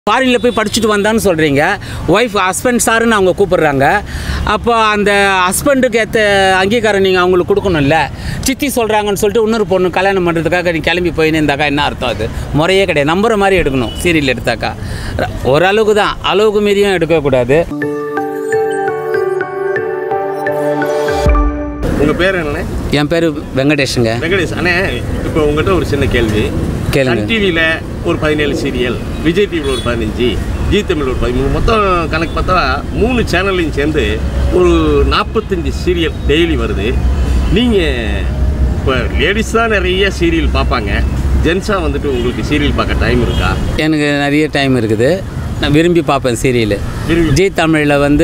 ஃபாரினில் போய் படிச்சுட்டு வந்தான்னு சொல்கிறீங்க ஒய்ஃப் ஹஸ்பண்ட் சாருன்னு அவங்க கூப்பிடுறாங்க அப்போ அந்த ஹஸ்பண்டுக்கு ஏற்ற அங்கீகாரம் நீங்கள் அவங்களுக்கு கொடுக்கணும்ல சித்தி சொல்கிறாங்கன்னு சொல்லிட்டு இன்னொரு பொண்ணு கல்யாணம் பண்ணுறதுக்காக நீ கிளம்பி போயின்னு இருந்தாக்கா என்ன அர்த்தம் அது முறையே கிடையாது நம்புற மாதிரி எடுக்கணும் சீரியல் எடுத்தாக்கா ஓரளவுக்கு தான் அளவுக்கு மீறியும் எடுக்கக்கூடாது உங்க பேர் என்ன என் பேர் வெங்கடேஷுங்க வெங்கடேஷ் அண்ணே இப்போ உங்ககிட்ட ஒரு சின்ன கேள்வி கேளுங்க. சன் டிவியில் ஒரு பதினேழு சீரியல் விஜய் டிவியில் ஒரு பதினஞ்சு ஜி தமிழ் ஒரு பதிமூணு மொத்தம் கணக்கு பார்த்தா மூணு சேனல்லையும் சேர்ந்து ஒரு நாற்பத்தஞ்சு சீரியல் டெய்லி வருது நீங்கள் இப்போ லேடிஸ் தான் நிறைய சீரியல் பார்ப்பாங்க ஜென்ஸாக வந்துட்டு உங்களுக்கு சீரியல் பார்க்க டைம் இருக்கா எனக்கு நிறைய டைம் இருக்குது நான் விரும்பி பார்ப்பேன் சீரியல் விரும்பி- ஜி தமிழில் வந்து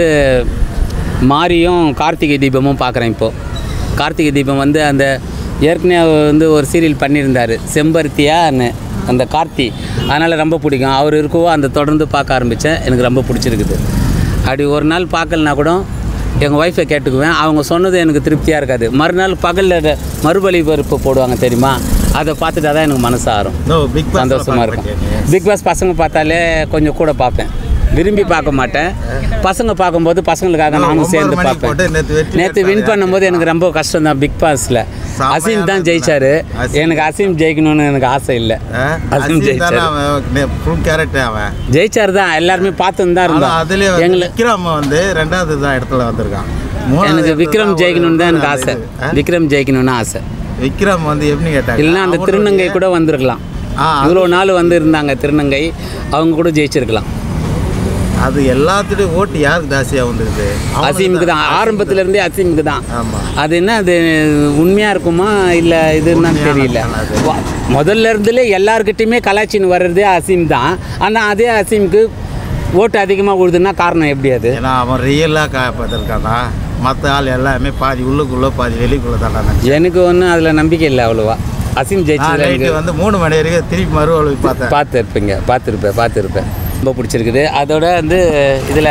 மாரியும் கார்த்திகை தீபமும் பார்க்குறேன் இப்போது கார்த்திகை தீபம் வந்து அந்த ஏற்கனவே அவர் வந்து ஒரு சீரியல் பண்ணியிருந்தார் செம்பருத்தியான்னு அந்த கார்த்தி அதனால் ரொம்ப பிடிக்கும் அவர் இருக்கவோ அந்த தொடர்ந்து பார்க்க ஆரம்பித்தேன் எனக்கு ரொம்ப பிடிச்சிருக்குது அப்படி ஒரு நாள் பார்க்கலனா கூட எங்கள் ஒய்ஃபை கேட்டுக்குவேன் அவங்க சொன்னது எனக்கு திருப்தியாக இருக்காது மறுநாள் பகலில் மறுபலி பருப்பு போடுவாங்க தெரியுமா அதை பார்த்துட்டா தான் எனக்கு மனசு ஆறும் No, Big Boss சந்தோஷமாக பார்க்க இருக்கும் மாட்டீங்க. பிக் பாஸ் பசங்க பார்த்தாலே கொஞ்சம் கூட பார்ப்பேன் விரும்பி பார்க்க மாட்டேன் பசங்க பார்க்கும்போது பசங்களுக்காக ஆ, நானும் ஒன்பது சேர்ந்து மணிக்கு பார்ப்பேன் போட்டு நேத்து வெற்றி நேற்று வின் பெற்றாரு. பண்ணும்போது எனக்கு ரொம்ப கஷ்டம் தான் பிக் பாஸில் செமையான அசீம் தான் இது ஜெயிச்சாரு அசீம். எனக்கு அசீம் ஜெயிக்கணும்னு எனக்கு ஆசை இல்லை ஆ? அசீம் அசீம் தானே ஜெயிச்சாரு அவன் ஃபுல் கேரக்டர் அவன் ஜெயிச்சார் தான் எல்லாருமே பார்த்துன்னு தான் ஆனா இருந்தோம் அதுலயே வந்து எங்களை விக்ரம் வந்து ரெண்டாவது தான் இடத்துல வந்திருக்கான் மூணாவது எனக்கு இடத்துல விக்ரம் தான் ஜெயிக்கணும்னு தான் ஒரு எனக்கு ஆசை இது. ஆ? விக்ரம் ஜெயிக்கணும்னு ஆசை விக்ரம் வந்து எப்படி கேட்டாங்க இல்லைன்னா அந்த அவனுடைய- திருநங்கை கூட வந்திருக்கலாம் ஆ, அது- இவ்வளோ நாள் வந்து இருந்தாங்க திருநங்கை அவங்க கூட ஜெயிச்சிருக்கலாம் அது எல்லாத்துலயும் ஓட்டு யாருக்கு ஜாஸ்தியா வந்துருது அவனுக்கு அசீமுக்கு தான் ஆரம்பத்துல இருந்தே அசீமுக்கு தான் ஆமா அது என்ன அது உண்மையாக இருக்குமா இல்லை இதுன்னு உண்மையான தெரியல அது. வா- முதல்ல இருந்துலே எல்லார்கிட்டையுமே கலாச்சின்னு வர்றதே அசீம் தான் ஆனால் அதே அசீமுக்கு ஓட்டு அதிகமாக விழுதுன்னா காரணம் எப்படி அது ஏன்னா அவன் ரியலாக காப்பாற்றிருக்கானா மற்ற ஆள் எல்லாமே பாதி உள்ளுக்குள்ள பாதி வெளிக்குள்ள தானே நினச்சேன் எனக்கு ஒன்றும் அதில் நம்பிக்கை இல்லை அவ்வளோவா அசீம் நான் ஜெயிச்சதுல நைட்டு எனக்கு வந்து மூணு மணி வரைக்கும் திருப்பி மறுவழி பார்த்தேன் பார்த்துருப்பீங்க பார்த்துருப்பேன் பார்த்துருப்பேன் ரொம்ப பிடிச்சிருக்குது அதோட வந்து இதில்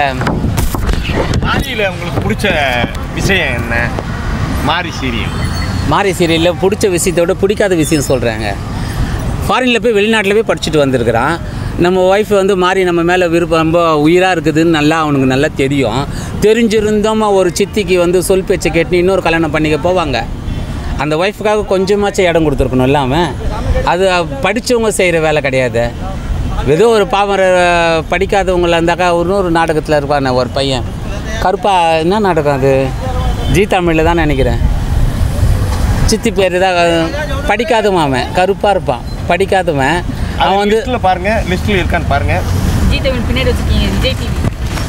மாரியில் உங்களுக்கு பிடிச்ச விஷயம் என்ன மாரி சீரியல் மாரி சீரியலில் பிடிச்ச விஷயத்தோட பிடிக்காத விஷயம் சொல்கிறாங்க ஃபாரினில் போய் வெளிநாட்டில் போய் படிச்சுட்டு வந்திருக்கிறான் நம்ம ஒய்ஃப் வந்து மாறி நம்ம மேலே விருப்பம் ரொம்ப உயிராக இருக்குதுன்னு நல்லா அவனுக்கு நல்லா தெரியும் தெரிஞ்சிருந்தோமா ஒரு சித்திக்கு வந்து சொல் பேச்சை கேட்டு இன்னொரு கல்யாணம் பண்ணிக்க போவாங்க அந்த ஒய்ஃபுக்காக கொஞ்சமாச்சும் இடம் கொடுத்துருக்கணும் இல்லாமல் அது படித்தவங்க செய்கிற வேலை கிடையாது ஏதோ ஒரு பாமர படிக்காதவங்கள இருந்தாக்கா இன்னொரு நாடகத்தில் இருப்பானே ஒரு பையன் கருப்பா என்ன நாடகம் அது ஜி தமிழில் தான் நினைக்கிறேன் சித்தி பேர் தான் படிக்காதவன் அவன் கருப்பாக இருப்பான் படிக்காதவன் அவன் வந்து லிஸ்ட்டில் பாருங்க லிஸ்ட்டில் இருக்கான்னு பாருங்க விஜய் தமிழ் பின்னாடி வச்சிருக்கீங்க விஜய் டிவி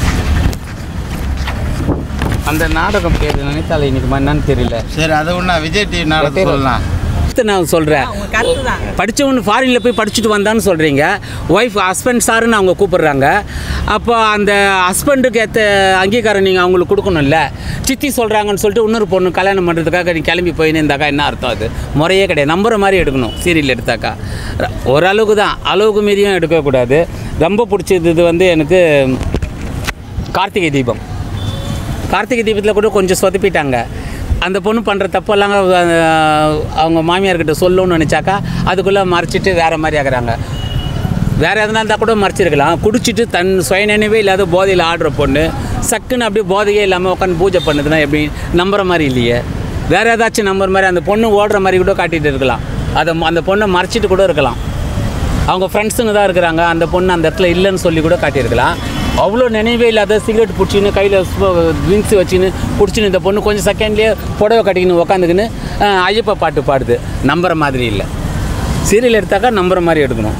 அந்த நாடகம் பேர் நினைத்தால இன்னைக்கு என்னன்னு தெரியல சரி அதை ஒன்றா விஜய் டிவி நாடகத்தை சொல்லலாம் அடுத்து நான் சொல்கிறேன் உங்க கருத்து தான் படித்தவன் ஃபாரினில் போய் படிச்சுட்டு வந்தான்னு சொல்கிறீங்க ஒய்ஃப் ஹஸ்பண்ட் சாருன்னு அவங்க கூப்பிடுறாங்க அப்போ அந்த ஹஸ்பண்டுக்கு ஏற்ற அங்கீகாரம் நீங்கள் அவங்களுக்கு கொடுக்கணும்ல சித்தி சொல்கிறாங்கன்னு சொல்லிட்டு இன்னொரு பொண்ணு கல்யாணம் பண்ணுறதுக்காக நீ கிளம்பி போயின்னு இருந்தாக்கா என்ன அர்த்தம் அது முறையே கிடையாது நம்புற மாதிரி எடுக்கணும் சீரியல் எடுத்தாக்கா ர- ஓரளவுக்கு தான் அளவுக்கு மீறியும் எடுக்கக்கூடாது ரொம்ப பிடிச்சது இது வந்து எனக்கு கார்த்திகை தீபம் கார்த்திகை தீபத்தில் கூட கொஞ்சம் சொதப்பிட்டாங்க அந்த பொண்ணு பண்ணுற தப்பெல்லாம் அஹ், அவங்க மாமியார்கிட்ட சொல்லணும்னு நினச்சாக்கா அதுக்குள்ளே மறைச்சிட்டு வேறு மாதிரி ஆகுறாங்க வேறு எதனா இருந்தால் கூட மறைச்சிருக்கலாம் குடிச்சிட்டு தன் சுய நினைவே இல்லாத போதையில் ஆடுற பொண்ணு சக்குன்னு அப்படியே போதையே இல்லாமல் உட்காந்து பூஜை பண்ணுதுன்னா எப்படி நம்புற மாதிரி இல்லையே வேறு ஏதாச்சும் நம்புற மாதிரி அந்த பொண்ணு ஓடுற மாதிரி கூட காட்டிகிட்டு இருக்கலாம் அதை அந்த பொண்ணை மறைச்சிட்டு கூட இருக்கலாம் அவங்க ஃப்ரெண்ட்ஸுங்க தான் இருக்கிறாங்க அந்த பொண்ணு அந்த இடத்துல இல்லைன்னு சொல்லி கூட காட்டியிருக்கலாம் அவ்வளோ நினைவே இல்லாத சிகரெட் பிடிச்சின்னு கையில் ட்ரிங்க்ஸ் வச்சுன்னு பிடிச்சின்னு இந்த பொண்ணு கொஞ்சம் செகண்ட்லேயே புடவை கட்டிக்கின்னு உக்காந்துக்கின்னு அஹ், ஐயப்ப பாட்டு பாடுது நம்புற மாதிரி இல்லை சீரியல் எடுத்தாக்கா நம்புற மாதிரி எடுக்கணும்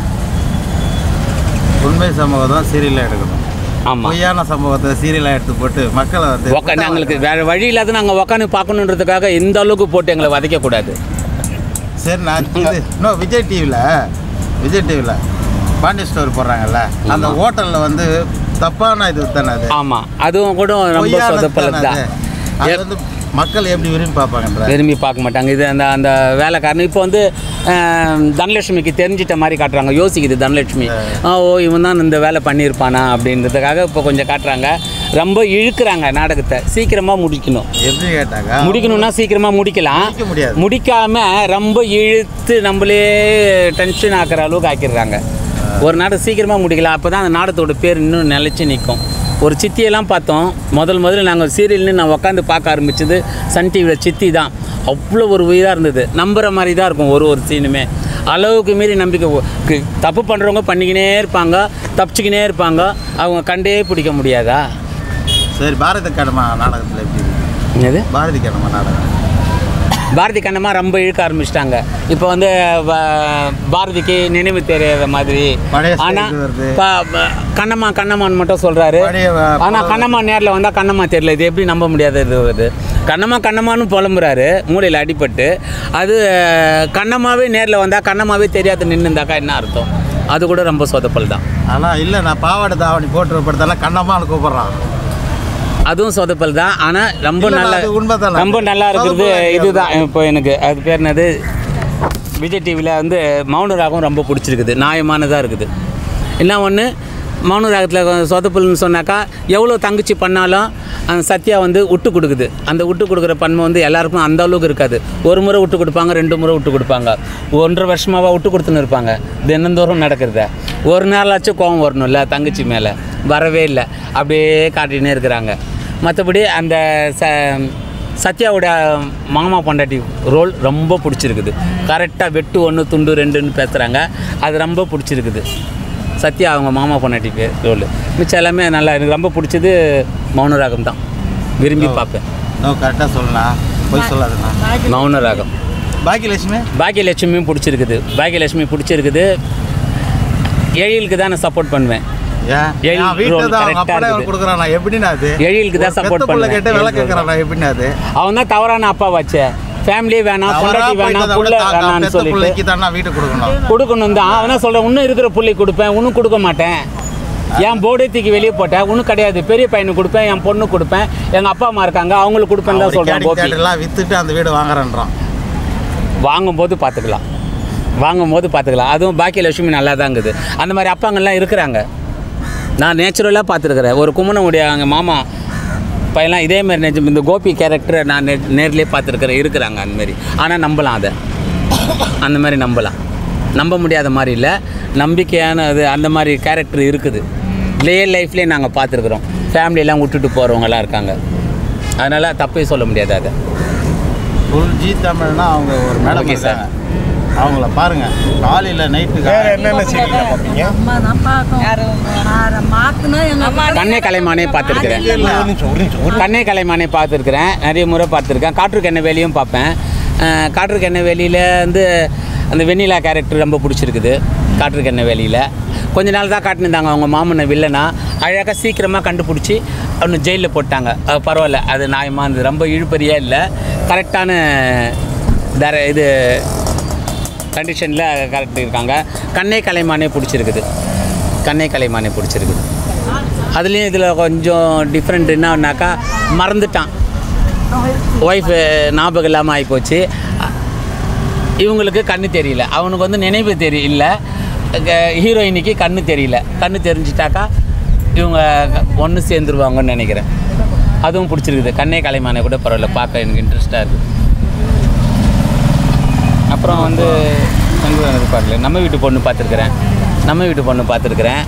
உண்மை சம்பவம் தான் சீரியலாக எடுக்கணும் ஆமாம் பொய்யான சம்பவத்தை சீரியலாக எடுத்து போட்டு மக்களை வந்து உக்கா நாங்களுக்கு வேறு வழி இல்லாத நாங்கள் உக்காந்து பார்க்கணுன்றதுக்காக இந்த அளவுக்கு போட்டு எங்களை வதைக்கக்கூடாது சரி நான் இது இன்னும் விஜய் டிவியில் விஜய் டிவியில் பாண்டி ஸ்டோர் போடுறாங்கல்ல அந்த ஹோட்டலில் வந்து தப்பான இது தானே அது ஆமாம் அதுவும் கூட ரொம்ப பொய்யானது சொதப்பலது தானே தான் அது. அது வந்து மக்கள் எப்படி விரும்பி பார்ப்பாங்கன்ற விரும்பி பார்க்க மாட்டாங்க இது அந்த அந்த வேலைக்காரன் இப்போ வந்து அஹ், தனலட்சுமிக்கு தெரிஞ்சிட்ட மாதிரி காட்டுறாங்க யோசிக்குது தனலட்சுமி ஆ, ஓ இவன் தான் இந்த வேலை பண்ணியிருப்பானா அப்படின்றதுக்காக இப்போ கொஞ்சம் காட்டுறாங்க ரொம்ப இழுக்கிறாங்க நாடகத்தை சீக்கிரமாக முடிக்கணும் எப்படி கேட்டாங்க முடிக்கணும்னா சீக்கிரமாக முடிக்கலாம் முடிக்க முடியாது. முடிக்காம ரொம்ப இழுத்து நம்மளே டென்ஷன் ஆக்குற அளவுக்கு ஆக்கிடுறாங்க ஒரு நாடகம் சீக்கிரமாக முடிக்கலாம் அப்போ தான் அந்த நாடகத்தோட பேர் இன்னும் நிலைச்சு நிற்கும் ஒரு சித்தியெல்லாம் பார்த்தோம் முதல் முதல்ல நாங்கள் சீரியல்னு நான் உட்காந்து பார்க்க ஆரம்பிச்சது சன் டிவியில் சித்தி தான் அவ்வளோ ஒரு உயிராக இருந்தது நம்புகிற மாதிரி தான் இருக்கும் ஒரு ஒரு சீனுமே அளவுக்கு மீறி நம்பிக்கை ஒ- கு- தப்பு பண்ணுறவங்க பண்ணிக்கினே இருப்பாங்க தப்பிச்சுக்கினே இருப்பாங்க அவங்க கண்டே பிடிக்க முடியாதா சரி பாரதி கடமா நாடகத்தில் எப்படி இருக்கு என்னது பாரதி கடமா நாடகம் பாரதி கண்ணம்மா ரொம்ப இழுக்க ஆரம்பிச்சிட்டாங்க இப்போ வந்து வ- பாரதிக்கு நினைவு தெரியாத மாதிரி பழைய style ஆனால் வருது. கண்ணம்மா கண்ணம்மான்னு மட்டும் சொல்கிறாரு பழைய வ- ஆனால் கண்ணம்மா நேரில் வந்தால் கண்ணம்மா தெரியல இது எப்படி நம்ப முடியாத இது இது கண்ணம்மா கண்ணம்மான்னு புலம்புறாரு மூளையில் அடிபட்டு அது கண்ணம்மாவே நேரில் வந்தால் கண்ணம்மாவே தெரியாத நின்றுந்தாக்கா என்ன அர்த்தம் அது கூட ரொம்ப சொதப்பல் தான் ஆனால் இல்லை நான் பாவாடை தாவணி போட்டு படத்தெல்லாம் கண்ணம்மான்னு கூப்பிட்றான் அதுவும் சொதப்பல் தான் ஆனால் ரொம்ப இல்ல, நல்லா அது உண்மைதானே? ரொம்ப நல்லா இருக்கிறது சொதப்பல் இதுதான் இப்போ எனக்கு அது பேர் என்னது விஜய் டிவியில் வந்து மௌன ராகம் ரொம்ப பிடிச்சிருக்குது நியாயமானதாக இருக்குது என்ன ஒன்று மௌன ராகத்தில் சொதப்பல்னு சொன்னாக்கா எவ்வளோ தங்கச்சி பண்ணாலும் அந்த சத்யா வந்து விட்டு கொடுக்குது அந்த விட்டு கொடுக்குற பன்மை வந்து எல்லாருக்கும் அந்த அளவுக்கு இருக்காது ஒரு முறை விட்டு கொடுப்பாங்க ரெண்டு முறை விட்டு கொடுப்பாங்க ஒன்றரை வருஷமாவா விட்டு கொடுத்துன்னு இருப்பாங்க தினந்தோறும் நடக்கிறத ஒரு நாளாச்சும் கோவம் வரணும்ல தங்கச்சி மேலே வரவே இல்லை அப்படியே காட்டினே இருக்கிறாங்க மற்றபடி அந்த ச சத்யாவோட மாமா பொண்டாட்டி ரோல் ரொம்ப பிடிச்சிருக்குது கரெக்டாக வெட்டு ஒன்று துண்டு ரெண்டுன்னு பேசுகிறாங்க அது ரொம்ப பிடிச்சிருக்குது சத்யா அவங்க மாமா பொண்டாட்டி பே ரோல் மிச்சம் எல்லாமே நல்லா எனக்கு ரொம்ப பிடிச்சது மௌனராகம் தான் விரும்பி பார்ப்பேன் நோ கரெக்டாக சொல்லலாம் போய் சொல்லாதுண்ணா மௌனராகம் பாக்கியலட்சுமி பாக்கியலட்சுமியும் பிடிச்சிருக்குது பாக்கியலட்சுமி பிடிச்சிருக்குது எழிலுக்கு தான் நான் சப்போர்ட் பண்ணுவேன் ஏன் ஏழு நான் வீட்டில் roll தான் அவங்க correct ஆ அப்பா இருக்குது. கொடுக்குறான் நான் எப்படின்னா அது எழிலுக்கு தான் ஒரு support பெத்த புள்ள பண்ணுவேன். கேட்டு விலை ஏழு roll கேட்குறான் நான் எப்படின்னா அது அவன் தான் தவறான அப்பா வச்ச ஃபேமிலி வேணாம் தவறா பொண்டாட்டி போயிட்டு வேணாம் அதை புள்ள விட தான் வேணாம்னு பெத்த சொல்லிட்டு பிள்ளைக்கு தானே வீட்டு கொடுக்கணும் கொடுக்கணும் தான் அவன் சொல்கிறேன் இன்னும் இருக்கிற புள்ளி கொடுப்பேன் இன்னும் கொடுக்க மாட்டேன் என் போர்டே தூக்கி வெளியே போட்டேன் ஒன்றும் கிடையாது பெரிய பையனுக்கு கொடுப்பேன் என் பொண்ணு கொடுப்பேன் எங்கள் அப்பா அம்மா இருக்காங்க அவங்களுக்கு கொடுப்பேன் தான் சொல்கிறேன் கோபி தேட்டர்லாம் வித்துட்டு அந்த வீடு வாங்குறேன்றான் வாங்கும்போது பார்த்துக்கலாம் வாங்கும்போது பார்த்துக்கலாம் அதுவும் பாக்கியலட்சுமி நல்லா தான் இருக்குது அந்த மாதிரி அப்பாங்கெல்லாம் இருக்கிறாங்க நான் நேச்சுரலாக பார்த்துருக்குறேன் ஒரு கும்மனமுடைய அங்கே மாமா பையன்லாம் இதே மாதிரி நிஜம் இந்த கோபி கேரக்டரை நான் நே நேர்லேயே பார்த்துருக்குறேன் இருக்கிறாங்க அந்த மாதிரி ஆனால் நம்பலாம் அதை அந்த மாதிரி நம்பலாம் நம்ப முடியாத மாதிரி இல்லை நம்பிக்கையான அது அந்த மாதிரி கேரக்டர் இருக்குது ரியல் லைஃப்லேயே நாங்கள் பார்த்துருக்குறோம் ஃபேமிலியெல்லாம் விட்டுட்டு போகிறவங்கலாம் இருக்காங்க அதனால் தப்பே சொல்ல முடியாது அதை ஃபுல் ஜி தமிழ்னா அவங்க ஒரு மேடம் Okay, sir. இருக்காங்க அவங்கள பாருங்க காலையில் நைட்டுக்கு வேற என்னென்ன சீரியல் பார்ப்பீங்க அம்மா தான் பார்க்கும் யாரும் அதை மாற்றினா எங்கள் கண்ணே கலைமானே பார்த்துருக்குறேன் ஒரு நிமிஷம் ஒரு நிமிஷம் ஒரு கண்ணே கலைமானே பார்த்துருக்குறேன் நிறைய முறை பார்த்துருக்கேன் காற்றுக்கு என்ன வேலையும் பார்ப்பேன் அஹ் காற்றுக்கு என்ன வேலியில் வந்து அந்த வெண்ணிலா கேரக்டர் ரொம்ப பிடிச்சிருக்குது காற்றுக்கு என்ன வேலியில் கொஞ்ச நாள் தான் காட்டினிருந்தாங்க அவங்க மாமனை வில்லனா அழகாக சீக்கிரமாக கண்டுபிடிச்சி அவனு ஜெயிலில் போட்டாங்க அது பரவாயில்ல அது நியாயமாக இருந்தது ரொம்ப இழுபறியே இல்லை கரெக்டான தர இது கண்டிஷனில் கரெக்ட் இருக்காங்க கண்ணே கலைமானே பிடிச்சிருக்குது கண்ணே கலைமானே பிடிச்சிருக்குது அதுலேயும் இதில் கொஞ்சம் டிஃப்ரெண்ட் என்னன்னாக்கா மறந்துட்டான் ஒய்ஃபு ஞாபகம் இல்லாமல் ஆகிப்போச்சு இவங்களுக்கு கண்ணு தெரியல அவனுக்கு வந்து நினைவு தெரியல ஹீரோயினிக்கு கண்ணு தெரியல கண்ணு தெரிஞ்சிட்டாக்கா இவங்க ஒன்று சேர்ந்துருவாங்கன்னு நினைக்கிறேன் அதுவும் பிடிச்சிருக்குது கண்ணே கலைமானே கூட பரவாயில்ல பார்க்க எனக்கு இன்ட்ரெஸ்ட்டாக இருக்குது அப்புறம் வந்து சங்குதானது பார்க்கல நம்ம வீட்டு பொண்ணு பார்த்துருக்குறேன் நம்ம வீட்டு பொண்ணு பார்த்துருக்குறேன்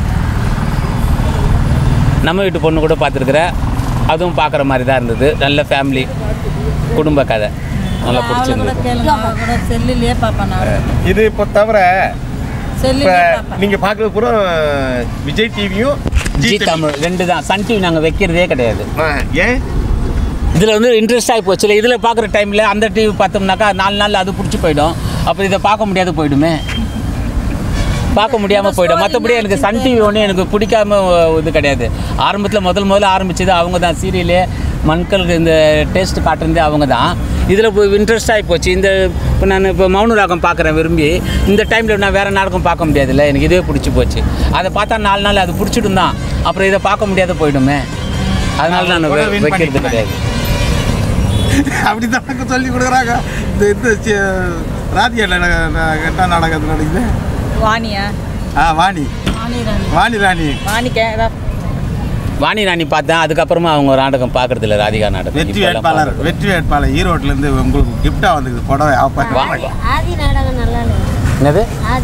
நம்ம வீட்டு பொண்ணு கூட பார்த்துருக்குறேன் அதுவும் பார்க்குற மாதிரி தான் இருந்தது நல்ல ஃபேமிலி குடும்ப கதை நல்லா கூட பிடிச்சிருந்தது கேளுங்க அவ கூட செல்லுலயே பார்ப்பேன் நான் இது இப்போ தவிர இப்போ செல்லுலயே பார்ப்பேன் நீங்கள் பார்க்குறது பூரா விஜய் டிவியும் ஜி தமிழ் ரெண்டு தான் சன் டிவி நாங்கள் வைக்கிறதே கிடையாது ஏன் இதில் வந்து இன்ட்ரெஸ்ட் ஆகி போச்சு இதில் பார்க்குற டைமில் அந்த டிவி பார்த்தோம்னாக்கா நாலு நாள் அது பிடிச்சி போயிடும் அப்புறம் இதை பார்க்க முடியாது போயிடுமே பார்க்க முடியாமல் போயிடும் மற்றபடி எனக்கு சன் டிவி ஒன்று எனக்கு பிடிக்காம இது கிடையாது ஆரம்பத்தில் முதல் முதல்ல ஆரம்பிச்சது அவங்க தான் சீரியலே மண்களுக்கு இந்த டேஸ்ட் காட்டுறதே அவங்க தான் இதில் இப்போ இன்ட்ரெஸ்ட் ஆகி போச்சு இந்த இப்போ நான் இப்போ மௌன ராகம் பார்க்குறேன் விரும்பி இந்த டைமில் நான் வேறு நாடகம் பார்க்க முடியாதுல்ல எனக்கு இதே பிடிச்சி போச்சு அதை பார்த்தா நாலு நாள் அது பிடிச்சிடும் தான் அப்புறம் இதை பார்க்க முடியாத போயிடுமே அதனால நான் கூட win வைக்கிறது பண்ணிட்டேன். கிடையாது அப்படி தான் சொல்லி கொடுக்குறாங்க இந்த இந்த சி- ராதிகா நாடகம் என்ன நாடகத்தில் நடிக்குது வாணியா ஆ வாணி ஆனிராணி வாணி ராணி வாணிக்க வாணி ராணி பார்த்தேன் அதுக்கப்புறமா அவங்க நாடகம் பார்க்கறது இல்லை ராதிகா நாடகம் வெற்றி இப்போல்லாம் வேட்பாளர் பார்க்கறது. வெற்றி வேட்பாளர் ஈரோட்லேருந்து உங்களுக்கு கிஃப்டாக வந்துக்குது புடவை ஆஃபர் வா- வா. ஆதி நாடகம் நல்லா இல்லை என்னது ஆதி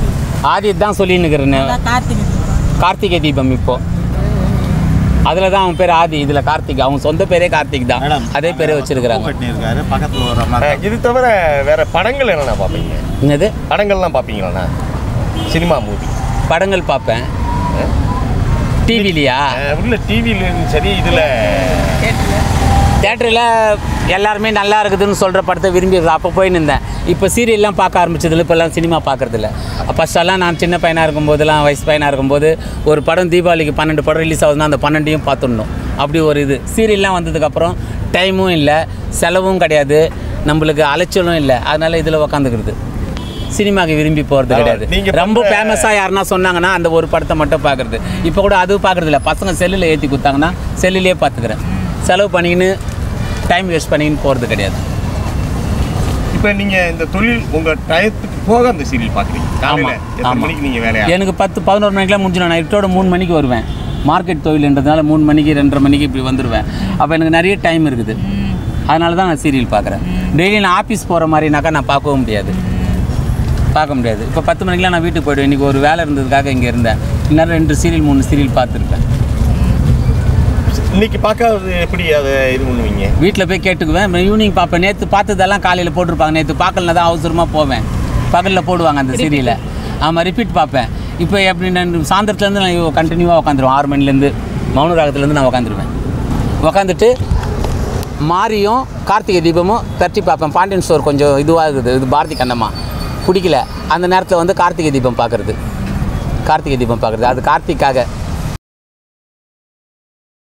ஆதித் தான் சொல்லின்னு இருக்கிறேன்னு அதான் கார்த்திகை தீபம். கார்த்திகை தீபம் இப்போ அதில் தான் அவன் பேர் ஆதி இதில் கார்த்திக் அவன் சொந்த பேரே கார்த்திக் தான் மேடம் அதே பேரே வச்சிருக்கிறாங்க கட்டி இருக்காரு பக்கத்தில் ஒரு அம்மா அஹ், இது தவிர வேற படங்கள் என்னென்ன பார்ப்பீங்க என்னது படங்கள்லாம் பார்ப்பீங்களாண்ணா சினிமா மூவி படங்கள் பார்ப்பேன் டிவிலையா உள்ள டிவிலையும் சரி இதில் தேட்டரில் எல்லாருமே நல்லா இருக்குதுன்னு சொல்கிற படத்தை விரும்பி அப்போ போய் நின்றேன் இப்போ சீரியல்லாம் பார்க்க ஆரம்பிச்சதுல இப்போல்லாம் சினிமா பார்க்குறதில்ல ஃபஸ்ட்டெல்லாம் நான் சின்ன பையனாக இருக்கும்போதெல்லாம் வயசு பையனாக இருக்கும்போது ஒரு படம் தீபாவளிக்கு பன்னெண்டு படம் ரிலீஸ் ஆகுதுன்னா அந்த பன்னெண்டையும் பார்த்துடணும் அப்படி ஒரு இது சீரியல்லாம் வந்ததுக்கப்புறம் டைமும் இல்லை செலவும் கிடையாது நம்மளுக்கு அலைச்சலும் இல்லை அதனால் இதில் உக்காந்துக்கிறது சினிமாவுக்கு விரும்பி போகிறது கிடையாது நீங்க ரொம்ப பண்ற- ஃபேமஸாக யாருன்னா சொன்னாங்கன்னா அந்த ஒரு படத்தை மட்டும் பார்க்குறது இப்போ கூட அது பார்க்குறது இல்லை பசங்க செல்லில் ஏற்றி கொடுத்தாங்கன்னா செல்லுலேயே பார்த்துக்கிறேன் செலவு பண்ணிக்கின்னு டைம் வேஸ்ட் பண்ணிக்கின்னு போகிறது கிடையாது இப்போ நீங்கள் இந்த தொழில் உங்கள் டயத்துக்கு போக அந்த சீரியல் பார்க்குறீங்க காலையில் ஆமா, எத்தனை ஆமா. மணிக்கு நீங்கள் வேலையா எனக்கு பத்து பதினோரு மணிக்கெலாம் முடிஞ்சிடும் நான் இருட்டோட மூணு மணிக்கு வருவேன் மார்க்கெட் தொழில்ன்றதுனால மூணு மணிக்கு ரெண்டரை மணிக்கு இப்படி வந்துடுவேன் அப்போ எனக்கு நிறைய டைம் இருக்குது அதனால தான் நான் சீரியல் பார்க்குறேன் டெய்லி நான் ஆஃபீஸ் போகிற மாதிரினாக்கா நான் பார்க்கவும் முடியாது பார்க்க முடியாது இப்போ பத்து மணிக்கெலாம் நான் வீட்டுக்கு போய்டுவேன் இன்றைக்கி ஒரு வேலை இருந்ததுக்காக இங்கே இருந்தேன் இன்னும் ரெண்டு சீரியல் மூணு சீரியல் பார்த்துருப்பேன் இன்னைக்கு பார்க்காதது எப்படி அதை இது பண்ணுவீங்க வீட்டில் போய் கேட்டுக்குவேன் ஈவினிங் பார்ப்பேன் நேற்று பார்த்ததெல்லாம் காலையில் போட்டிருப்பாங்க நேற்று பார்க்கலனா தான் அவசரமாக போவேன் பகலில் போடுவாங்க அந்த சீரியலை ஆமாம் ரிப்பீட் பார்ப்பேன் இப்போ எப்படி நான் சாயந்தரத்துலேருந்து நான் கண்டினியூவாக உட்காந்துருவேன் ஆறு மணிலேருந்து மௌன ராகத்துலேருந்து நான் உட்காந்துருவேன் உட்காந்துட்டு மாரியும் கார்த்திகை தீபமும் தட்டி பார்ப்பேன் பாண்டியன் ஸ்டோர் கொஞ்சம் இதுவாக இருக்குது இது பாரதி கண்ணம்மா பிடிக்கல அந்த நேரத்தில் வந்து கார்த்திகை தீபம் பார்க்குறது கார்த்திகை தீபம் பார்க்குறது அது கார்த்திக்காக